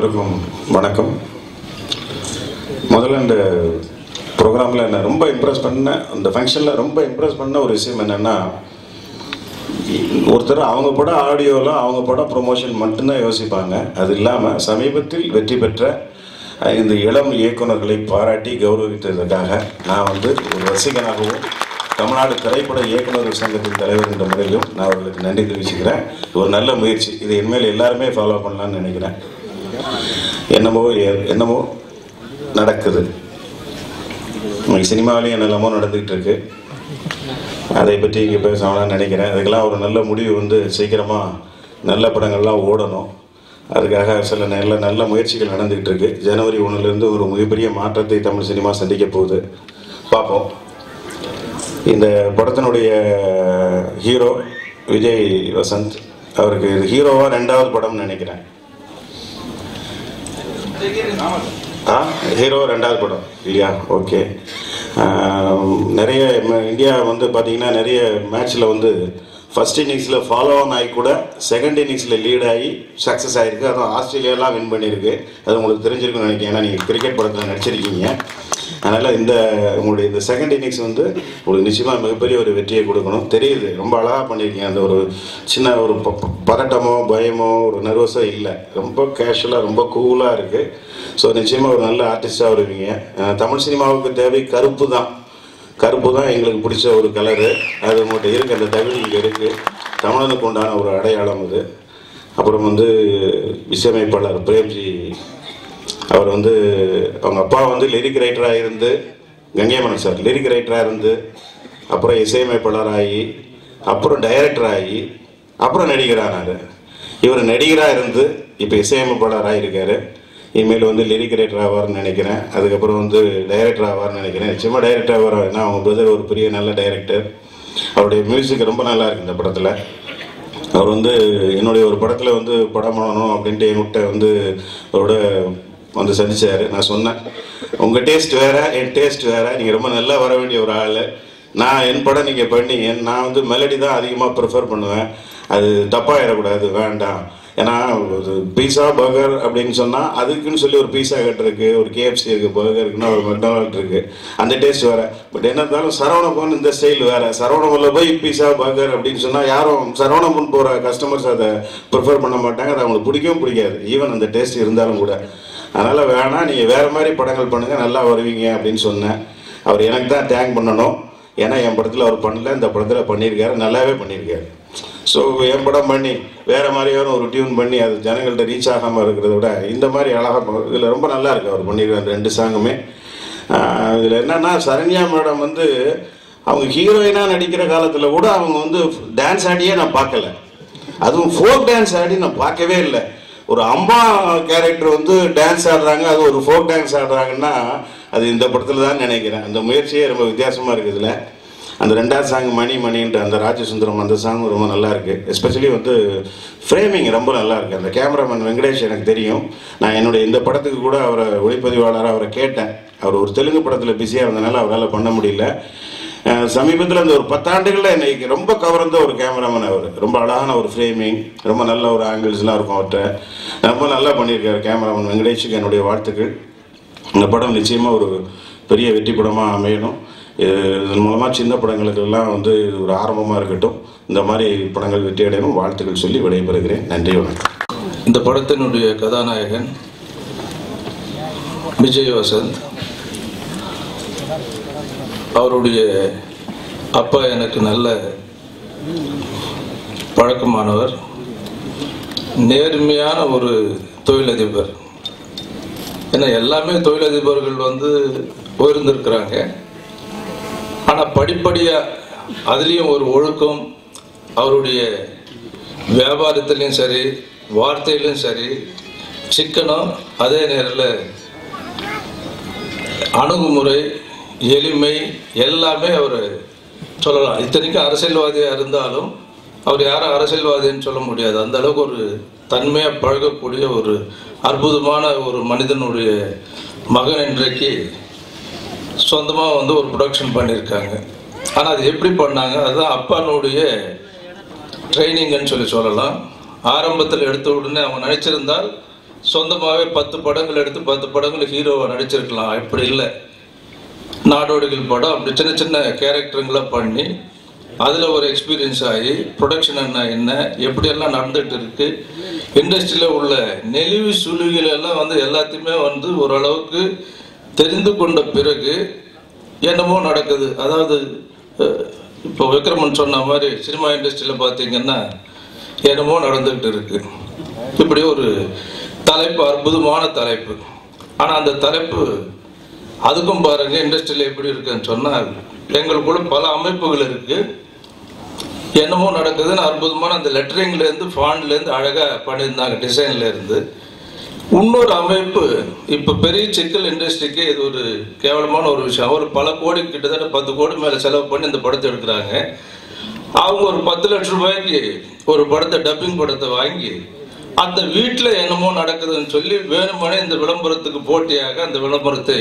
அனைவருக்கும் வணக்கம் முதல்ல இந்த ப்ரோக்ராமில் என்ன ரொம்ப இம்ப்ரெஸ் பண்ண அந்த ஃபங்க்ஷனில் ரொம்ப இம்ப்ரெஸ் பண்ண ஒரு விஷயம் என்னென்னா ஒருத்தர் அவங்க படம் ஆடியோவில் அவங்க படம் ப்ரொமோஷன் மட்டும்தான் யோசிப்பாங்க அது இல்லாமல் சமீபத்தில் வெற்றி பெற்ற அஹ், இந்த இளம் இயக்குனர்களை பாராட்டி கௌரவித்ததற்காக நான் வந்து ஒரு ரசிகனாகவும் தமிழ்நாடு திரைப்பட இயக்குநர்கள் சங்கத்தின் தலைவர் என்ற முறையிலும் நான் அவர்களுக்கு நன்றி தெரிவிச்சுக்கிறேன் ஒரு நல்ல முயற்சி இதை இனிமேல் எல்லாருமே ஃபாலோ பண்ணலாம்னு நினைக்கிறேன் என்னமோ ஏ- என்னமோ நடக்குது இன்னைக்கு சினிமாவிலையும் என்னெல்லாமோ நடந்துகிட்டு இருக்கு அதை பற்றி இங்கே பேசணும்னு நினைக்கிறேன் அதுக்கெல்லாம் ஒரு நல்ல முடிவு வந்து சீக்கிரமாக நல்ல படங்கள்லாம் ஓடணும் அதுக்காக சில நல்ல நல்ல முயற்சிகள் நடந்துகிட்டு இருக்கு ஜனவரி ஒன்றுலேருந்து ஒரு மிகப்பெரிய மாற்றத்தை தமிழ் சினிமா சந்திக்க போகுது பார்ப்போம் இந்த படத்தினுடைய ஹீரோ விஜய் வசந்த் அவருக்கு இது ஹீரோவா ரெண்டாவது படம்னு நினைக்கிறேன் ஆ ஹீரோ ரெண்டாவது படம் இல்லையா ஓகே நிறைய ம- இந்தியா வந்து பார்த்தீங்கன்னா நிறைய மேட்ச்சில் வந்து ஃபர்ஸ்ட் இன்னிங்ஸில் ஃபாலோ ஆன் ஆகி கூட செகண்ட் இன்னிங்ஸில் லீட் ஆகி சக்ஸஸ் ஆகிருக்கு அதுவும் ஆஸ்திரேலியாலாம் வின் பண்ணியிருக்கு அது உங்களுக்கு தெரிஞ்சிருக்கும்னு நினைக்கிறேன் ஏன்னா நீங்கள் கிரிக்கெட் படத்தில் நடிச்சிருக்கீங்க அதனால் இந்த உங்களுடைய இந்த செகண்ட் இன்னிங்ஸ் வந்து உங்களுக்கு நிச்சயமாக மிகப்பெரிய ஒரு வெற்றியை கொடுக்கணும் தெரியுது ரொம்ப அழகாக பண்ணியிருக்கீங்க அந்த ஒரு சின்ன ஒரு ப- ப- பதட்டமோ பயமோ ஒரு நர்வஸோ இல்லை ரொம்ப கேஷுவலாக ரொம்ப கூலாக இருக்குது ஸோ நிச்சயமாக ஒரு நல்ல ஆர்டிஸ்டாக வருவீங்க அஹ் தமிழ் சினிமாவுக்கு தேவை கருப்பு தான் கருப்பு தான் எங்களுக்கு பிடிச்ச ஒரு கலரு அது உங்கள்கிட்ட இருக்குது அந்த தகுதி இங்கே இருக்குது தமிழனுக்கு உண்டான ஒரு அடையாளம் அது அப்புறம் வந்து இசையமைப்பாளர் பிரேம்ஜி அவர் வந்து அவங்க அப்பா வந்து லிரிக் ரைட்டராக இருந்து கங்கைமணன் சார் லிரிக் ரைட்டராக இருந்து அப்புறம் இசையமைப்பாளராகி அப்புறம் டைரக்டர் ஆகி அப்புறம் நடிகரானார் இவர் நடிகராக இருந்து இப்போ இசையமைப்பாளராக இருக்காரு இனிமேல் வந்து லிரிக் ரைட்டர் ஆவார்னு நினைக்கிறேன் அதுக்கப்புறம் வந்து டைரக்டர் ஆவார்னு நினைக்கிறேன் நிச்சயமாக டைரக்டர் ஆவார் ஏன்னா அவங்க பிரதர் ஒரு பெரிய நல்ல டைரக்டர் அவருடைய மியூசிக் ரொம்ப நல்லா இருக்கு இந்த படத்தில் அவர் வந்து என்னுடைய ஒரு படத்தில் வந்து படம் பண்ணணும் அப்படின்ட்டு என்கிட்ட வந்து அவரோட வந்து சந்திச்சாரு நான் சொன்னேன் உங்கள் டேஸ்ட் வேற என் டேஸ்ட் வேற நீங்கள் ரொம்ப நல்லா வர வேண்டிய ஒரு ஆள் நான் என் படம் நீங்கள் பண்ணீங்க நான் வந்து மெலடி தான் அதிகமாக ப்ரிஃபர் பண்ணுவேன் அது தப்பாயிடக்கூடாது வேண்டாம் ஏன்னா ஒரு பீஸா பர்கர் அப்படின்னு சொன்னால் அதுக்குன்னு சொல்லி ஒரு பீஸா கட் இருக்கு ஒரு கேஎஃப்சி இருக்கு பர்கர் இருக்குன்னா ஒரு மெக்டானல்ட் இருக்கு அந்த டேஸ்ட் வேற பட் என்ன இருந்தாலும் சரவணபவன் இந்த ஸ்டைல் வேற சரவணபவனில் போய் பீஸா பர்கர் அப்படின்னு சொன்னால் யாரும் சரவணபவன் போகிற கஸ்டமர்ஸ் அதை ப்ரிஃபர் பண்ண மாட்டாங்க அது அவங்களுக்கு பிடிக்கவும் பிடிக்காது ஈவன் அந்த டேஸ்ட் இருந்தாலும் கூட அதனால் வேணாம் நீங்கள் வேறு மாதிரி படங்கள் பண்ணுங்கள் நல்லா வருவீங்க அப்படின்னு சொன்னேன் அவர் எனக்கு தான் தேங்க் பண்ணணும் ஏன்னா என் படத்தில் அவர் பண்ணல இந்த படத்தில் பண்ணியிருக்காரு நல்லாவே பண்ணியிருக்காரு ஸோ என் படம் பண்ணி வேறு மாதிரியான ஒரு டியூன் பண்ணி அது ஜனங்கள்ட்ட ரீச் ஆகாமல் இருக்கிறத விட இந்த மாதிரி அழகாக இதில் ரொம்ப நல்லா இருக்கு அவர் பண்ணியிருக்காரு அந்த ரெண்டு சாங்குமே இதில் என்னன்னா சரண்யா மேடம் வந்து அவங்க ஹீரோயினாக நடிக்கிற காலத்தில் கூட அவங்க வந்து டான்ஸ் ஆடியே நான் பார்க்கல அதுவும் ஃபோக் டான்ஸ் ஆடி நான் பார்க்கவே இல்லை ஒரு அம்மா கேரக்டர் வந்து டான்ஸ் ஆடுறாங்க அது ஒரு ஃபோக் டான்ஸ் ஆடுறாங்கன்னா அது இந்த படத்தில் தான் நினைக்கிறேன் அந்த முயற்சியே ரொம்ப வித்தியாசமாக இருக்குது இதில் அந்த ரெண்டாவது சாங் மணி மணின்ற அந்த ராஜசுந்தரம் அந்த சாங் ரொம்ப நல்லா இருக்கு எஸ்பெஷலி வந்து ஃப்ரேமிங் ரொம்ப நல்லா இருக்கு அந்த கேமராமேன் வெங்கடேஷ் எனக்கு தெரியும் நான் என்னுடைய இந்த படத்துக்கு கூட அவரை ஒளிப்பதிவாளராக அவரை கேட்டேன் அவர் ஒரு தெலுங்கு படத்தில் பிஸியாக இருந்தனால அவரால் பண்ண முடியல அஹ் சமீபத்தில் இந்த ஒரு பத்தாண்டுகளில் இன்னைக்கு ரொம்ப கவர்ந்த ஒரு கேமராமேன் அவர் ரொம்ப அழகான ஒரு ஃப்ரேமிங் ரொம்ப நல்ல ஒரு ஆங்கிள்ஸ்லாம் இருக்கும் அவர்கிட்ட ரொம்ப நல்லா பண்ணியிருக்காரு கேமராமேன் வெங்கடேஷுக்கு என்னுடைய வாழ்த்துக்கள் இந்த படம் நிச்சயமாக ஒரு பெரிய வெற்றி படமாக அமையணும் இது இதன் மூலமாக சின்ன படங்களுக்கெல்லாம் வந்து இது ஒரு ஆரம்பமாக இருக்கட்டும் இந்த மாதிரி படங்கள் வெற்றி அடையணும் வாழ்த்துக்கள் சொல்லி விடைபெறுகிறேன் நன்றி வணக்கம் இந்த படத்தினுடைய கதாநாயகன் விஜய் வசந்த் அவருடைய அப்பா எனக்கு நல்ல பழக்கமானவர் நேர்மையான ஒரு தொழிலதிபர் ஏன்னா எல்லாமே தொழிலதிபர்கள் வந்து உயர்ந்திருக்கிறாங்க ஆனால் படிப்படியாக அதுலேயும் ஒரு ஒழுக்கம் அவருடைய வியாபாரத்திலையும் சரி வார்த்தையிலும் சரி சிக்கனம் அதே நேரில் அணுகுமுறை எளிமை எல்லாமே அவர் சொல்லலாம் இத்தனைக்கும் அரசியல்வாதியாக இருந்தாலும் அவர் யாரும் அரசியல்வாதின்னு சொல்ல முடியாது அந்த அளவுக்கு ஒரு தன்மையாக பழகக்கூடிய ஒரு அற்புதமான ஒரு மனிதனுடைய மகன் இன்றைக்கு சொந்தமாக வந்து ஒரு ப்ரொடக்ஷன் பண்ணியிருக்காங்க ஆனால் அது எப்படி பண்ணாங்க அதுதான் அப்பானுடைய ட்ரைனிங்னு சொல்லி சொல்லலாம் ஆரம்பத்தில் எடுத்த உடனே அவங்க நினைச்சிருந்தால் சொந்தமாகவே பத்து படங்கள் எடுத்து பத்து படங்கள் ஹீரோவை நடிச்சிருக்கலாம் இப்படி இல்லை நாடோடிகள் படம் அப்படி சின்ன சின்ன கேரக்டருங்களை பண்ணி அதில் ஒரு எக்ஸ்பீரியன்ஸ் ஆகி ப்ரொடக்ஷன் என்ன என்ன எப்படியெல்லாம் நடந்துகிட்டு இருக்கு இண்டஸ்ட்ரியில் உள்ள நெளிவு சுழிகள் எல்லாம் வந்து எல்லாத்தையுமே வந்து ஓரளவுக்கு தெரிந்து கொண்ட பிறகு என்னமோ நடக்குது அதாவது அஹ், இப்போ விக்ரமன் சொன்ன மாதிரி சினிமா இண்டஸ்ட்ரியில் பார்த்தீங்கன்னா என்னமோ நடந்துக்கிட்டு இருக்கு இப்படி ஒரு தலைப்பு அற்புதமான தலைப்பு ஆனால் அந்த தலைப்பு அதுக்கும் பாருங்க இண்டஸ்ட்ரியில் எப்படி இருக்குன்னு சொன்னால் எங்களுக்குள்ள பல அமைப்புகள் இருக்கு என்னமோ நடக்குதுன்னு அற்புதமான அந்த லெட்டரிங்ல இருந்து ஃபாண்ட்ல இருந்து அழகா பண்ணியிருந்தாங்க டிசைன்ல இருந்து இன்னொரு அமைப்பு இப்போ பெரிய சிக்கல் இண்டஸ்ட்ரிக்கு இது ஒரு கேவலமான ஒரு விஷயம் ஒரு பல கோடி கிட்டத்தட்ட பத்து கோடி மேலே செலவு பண்ணி இந்த படத்தை எடுக்கிறாங்க அவங்க ஒரு பத்து லட்சம் ரூபாய்க்கு ஒரு படத்தை டப்பிங் படத்தை வாங்கி அந்த வீட்டில் என்னமோ நடக்குதுன்னு சொல்லி வேணுமனே இந்த விளம்பரத்துக்கு போட்டியாக அந்த விளம்பரத்தை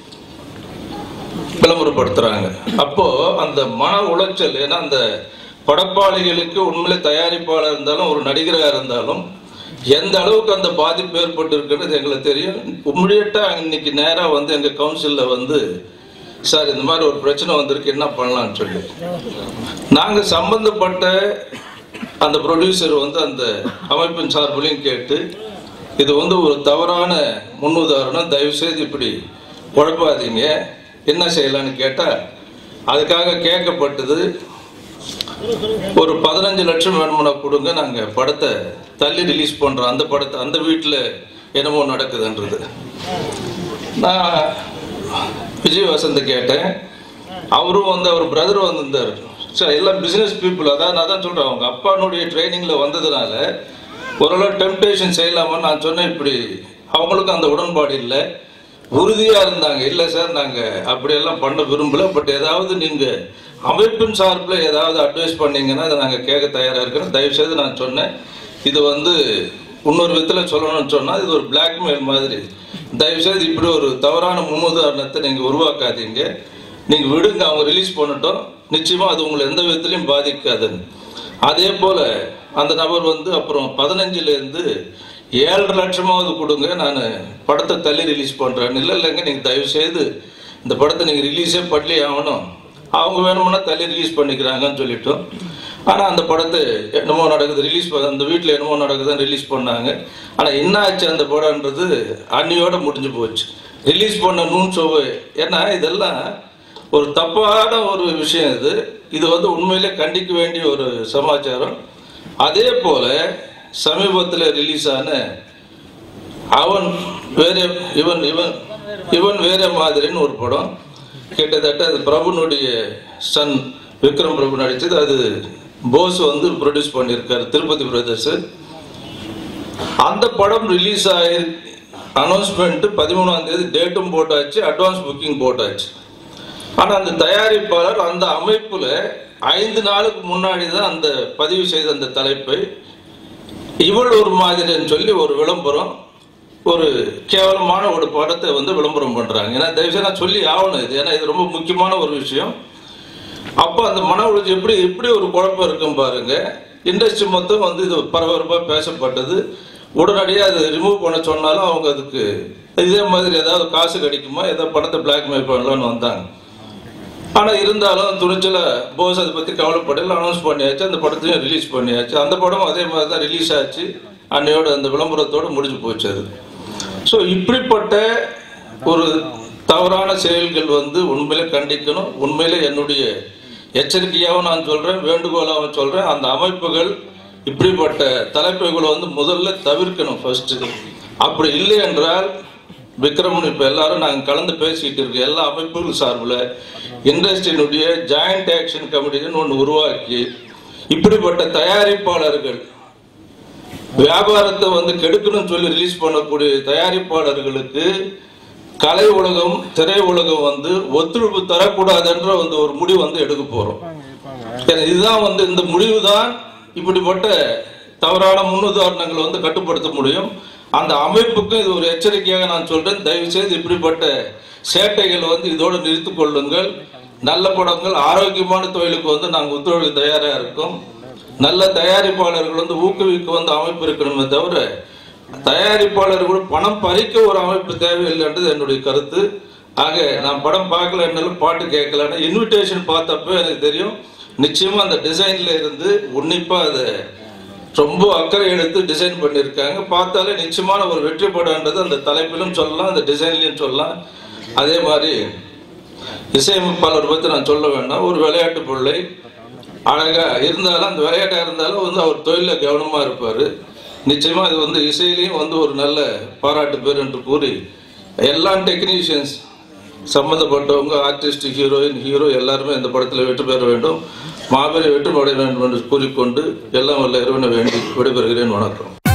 விளம்பரப்படுத்துறாங்க அப்போ அந்த மன உளைச்சல் ஏன்னா அந்த படப்பாளிகளுக்கு உண்மையிலே தயாரிப்பாளர் இருந்தாலும் ஒரு நடிகராக இருந்தாலும் எந்த அளவுக்கு அந்த பாதிப்பு ஏற்பட்டு இருக்குன்றது எங்களுக்கு தெரியும் இம்மிடியட்டா இன்னைக்கு நேராக வந்து எங்கள் கவுன்சிலில் வந்து சார் இந்த மாதிரி ஒரு பிரச்சனை வந்திருக்கு என்ன பண்ணலாம்னு சொல்லி நாங்கள் சம்பந்தப்பட்ட அந்த ப்ரொடியூசர் வந்து அந்த அமைப்பின் சார்பிலையும் கேட்டு இது வந்து ஒரு தவறான முன்னுதாரணம் தயவுசெய்து இப்படி குழப்பாதீங்க என்ன செய்யலாம்னு கேட்டால் அதுக்காக கேட்கப்பட்டது ஒரு பதினஞ்சு லட்சம் வேணும்னா கொடுங்க நாங்கள் படத்தை தள்ளி ரிலீஸ் பண்ணுறோம் அந்த படத்தை அந்த வீட்டில் என்னமோ நடக்குதுன்றது நான் விஜய் வசந்த் கேட்டேன் அவரும் வந்து அவர் பிரதர் வந்திருந்தார் சார் எல்லாம் பிஸ்னஸ் பீப்புள் அதான் நான் தான் சொல்கிறேன் அவங்க அப்பானுடைய ட்ரைனிங்கில் வந்ததுனால ஓரளவு டெம்டேஷன் செய்யலாமான்னு நான் சொன்னேன் இப்படி அவங்களுக்கும் அந்த உடன்பாடு இல்லை உறுதியாக இருந்தாங்க இல்லை சார் நாங்கள் அப்படியெல்லாம் பண்ண விரும்பல பட் ஏதாவது நீங்கள் அமைப்பின் சார்பில் ஏதாவது அட்வைஸ் பண்ணீங்கன்னா அதை நாங்கள் கேட்க தயாராக இருக்கிறோம் தயவுசெய்து நான் சொன்னேன் இது வந்து இன்னொரு விதத்தில் சொல்லணும்னு சொன்னால் இது ஒரு பிளாக்மெயில் மாதிரி தயவுசெய்து இப்படி ஒரு தவறான முன்னுதாரணத்தை நீங்கள் உருவாக்காதீங்க நீங்கள் விடுங்க அவங்க ரிலீஸ் பண்ணட்டும் நிச்சயமாக அது உங்களை எந்த விதத்துலையும் பாதிக்காதுன்னு அதே போல் அந்த நபர் வந்து அப்புறம் பதினஞ்சுலேருந்து ஏழரை லட்சமாவது கொடுங்க நான் படத்தை தள்ளி ரிலீஸ் பண்ணுறேன் இல்லை இல்லைங்க நீங்கள் தயவுசெய்து இந்த படத்தை நீங்கள் ரிலீஸே பண்ணி ஆகணும் அவங்க வேணும்னா தள்ளி ரிலீஸ் பண்ணிக்கிறாங்கன்னு சொல்லிட்டோம் ஆனால் அந்த படத்தை என்னமோ நடக்குது ரிலீஸ் அந்த வீட்டில் என்னமோ நடக்குதுன்னு ரிலீஸ் பண்ணாங்க ஆனால் என்ன ஆச்சு அந்த படம்ன்றது அன்னியோட முடிஞ்சு போச்சு ரிலீஸ் பண்ண நூன் ஷோவை ஏன்னா இதெல்லாம் ஒரு தப்பான ஒரு விஷயம் இது இது வந்து உண்மையிலே கண்டிக்க வேண்டிய ஒரு சமாச்சாரம் அதே போல சமீபத்தில் ரிலீஸ் ஆன அவன் வேற இவன் இவன் இவன் வேற மாதிரின்னு ஒரு படம் கிட்டத்தட்ட அது பிரபுனுடைய சன் விக்ரம் பிரபு நடிச்சது அது போஸ் வந்து ப்ரொடியூஸ் பண்ணியிருக்காரு திருப்பதி பிரதர்ஸ் அந்த படம் ரிலீஸ் ஆகி அனௌன்ஸ்மெண்ட் பதிமூணாம் தேதி டேட்டும் போட்டாச்சு அட்வான்ஸ் புக்கிங் போட்டாச்சு ஆனால் அந்த தயாரிப்பாளர் அந்த அமைப்பில் ஐந்து நாளுக்கு முன்னாடி தான் அந்த பதிவு செய்த அந்த தலைப்பை இவள் ஒரு மாதிரின்னு சொல்லி ஒரு விளம்பரம் ஒரு கேவலமான ஒரு படத்தை வந்து விளம்பரம் பண்ணுறாங்க ஏன்னா தயவுசெய்து நான் சொல்லி ஆகணும் இது ஏன்னா இது ரொம்ப முக்கியமான ஒரு விஷயம் அப்போ அந்த மன உளைச்சல் எப்படி எப்படி ஒரு குழப்பம் இருக்கும் பாருங்க இண்டஸ்ட்ரி மொத்தம் வந்து இது பரபரப்பாக பேசப்பட்டது உடனடியாக அது ரிமூவ் பண்ண சொன்னாலும் அவங்க அதுக்கு இதே மாதிரி ஏதாவது காசு கிடைக்குமா ஏதாவது பணத்தை பிளாக்மெயில் பண்ணலாம்னு வந்தாங்க ஆனால் இருந்தாலும் துணிச்சல போஸ் அதை பற்றி கவலைப்படல அனௌன்ஸ் பண்ணியாச்சு அந்த படத்தையும் ரிலீஸ் பண்ணியாச்சு அந்த படம் அதே மாதிரி தான் ரிலீஸ் ஆச்சு அன்னையோட அந்த விளம்பரத்தோடு முடிஞ்சு போச்சு அது ஸோ இப்படிப்பட்ட ஒரு தவறான செயல்கள் வந்து உண்மையிலே கண்டிக்கணும் உண்மையிலே என்னுடைய எச்சரிக்கையாகவும் நான் சொல்கிறேன் வேண்டுகோளாகவும் சொல்கிறேன் அந்த அமைப்புகள் இப்படிப்பட்ட தலைப்புகளை வந்து முதல்ல தவிர்க்கணும் ஃபர்ஸ்ட்டு அப்படி இல்லை என்றால் விக்ரமன் இப்போ எல்லாரும் நாங்கள் கலந்து பேசிக்கிட்டு இருக்க எல்லா அமைப்புகள் சார்பில் இண்டஸ்ட்ரியினுடைய ஜாயிண்ட் ஆக்ஷன் கமிட்டின்னு ஒன்று உருவாக்கி இப்படிப்பட்ட தயாரிப்பாளர்கள் வியாபாரத்தை வந்து கெடுக்கணும்னு சொல்லி ரிலீஸ் பண்ணக்கூடிய தயாரிப்பாளர்களுக்கு கலை உலகம் திரை உலகம் வந்து ஒத்துழைப்பு தரக்கூடாதுன்ற வந்து ஒரு முடிவு வந்து எடுக்க போறோம் ஏன்னா இதுதான் வந்து இந்த முடிவு தான் இப்படிப்பட்ட தவறான முன்னுதாரணங்களை வந்து கட்டுப்படுத்த முடியும் அந்த அமைப்புக்கும் இது ஒரு எச்சரிக்கையாக நான் சொல்றேன் தயவு செய்து இப்படிப்பட்ட சேட்டைகளை வந்து இதோடு நிறுத்திக் கொள்ளுங்கள் நல்ல படங்கள் ஆரோக்கியமான தொழிலுக்கு வந்து நாங்கள் ஒத்துழைப்பு தயாராக இருக்கோம் நல்ல தயாரிப்பாளர்கள் வந்து ஊக்குவிக்க வந்து அமைப்பு இருக்கணுமே தவிர தயாரிப்பாளர் கூட பணம் பறிக்க ஒரு அமைப்பு தேவையில்லைன்றது என்னுடைய கருத்து ஆக நான் படம் பார்க்கலன்னாலும் பாட்டு கேட்கலன்னு இன்விடேஷன் பார்த்தப்போ எனக்கு தெரியும் நிச்சயமா அந்த டிசைன்ல இருந்து உன்னிப்பா அதை ரொம்ப அக்கறை எடுத்து டிசைன் பண்ணியிருக்காங்க பார்த்தாலே நிச்சயமான ஒரு வெற்றி படம்ன்றது அந்த தலைப்பிலும் சொல்லலாம் அந்த டிசைன்லையும் சொல்லலாம் அதே மாதிரி இசையமைப்பாளர் பற்றி நான் சொல்ல வேண்டாம் ஒரு விளையாட்டு பிள்ளை அழகா இருந்தாலும் அந்த விளையாட்டாக இருந்தாலும் வந்து அவர் தொழிலில் கவனமாக இருப்பார் நிச்சயமா இது வந்து இசையிலையும் வந்து ஒரு நல்ல பாராட்டு பேர் என்று கூறி எல்லா டெக்னீஷியன்ஸ் சம்மந்தப்பட்டவங்க ஆர்டிஸ்ட் ஹீரோயின் ஹீரோ எல்லாருமே இந்த படத்தில் வெற்றி பெற வேண்டும் மாபெரும் வெற்றி பெற வேண்டும் என்று கூறிக்கொண்டு எல்லாம் வல்ல இறைவனை வேண்டி விடைபெறுகிறேன் வணக்கம்